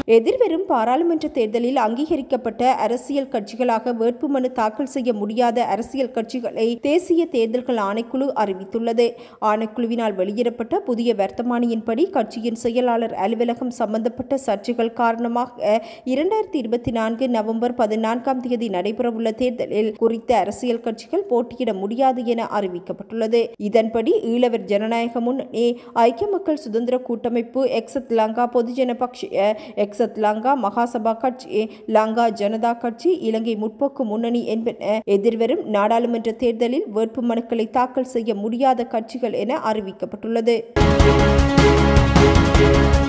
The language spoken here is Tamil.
எதிர்வரும் பாராளுமன்ற தேர்தலில் அங்கீகரிக்கப்பட்ட அரசியல் கட்சிகளாக வேட்புமனு தாக்கல் செய்ய முடியாத அரசியல் கட்சிகளை தேசிய தேர்தல்கள் ஆணைக்குழு அறிவித்துள்ளது ஆணைக்குழுவினால் வெளியிடப்பட்ட புதிய வர்த்தமானியின்படி கட்சியின் செயலாளர் அலுவலகம் சம்பந்தப்பட்ட சர்ச்சைகள் காரணமாக இரண்டாயிரத்தி இருபத்தி நான்கு நவம்பர் பதினான்காம் தேதி நடைபெறவுள்ள தேர்தலில் குறித்த அரசியல் கட்சிகள் போட்டியிட முடியாது என அறிவிக்கப்பட்டுள்ளது இதன்படி ஈழவர் ஜனநாயக முன்னணி ஐக்கிய மக்கள் சுதந்திர கூட்டமைப்பு எக்ஸத் லங்கா பொதுஜன பக்ஷ எக்ஸத் லங்கா மகாசபா கட்சி லங்கா ஜனதா கட்சி இலங்கை முற்போக்கு முன்னணி என்பன எதிர்வரும் நாடாளுமன்ற தேர்தலில் வேட்புமனுக்களை தாக்கல் செய்ய முடியாத கட்சிகள் என அறிவிக்கப்பட்டுள்ளது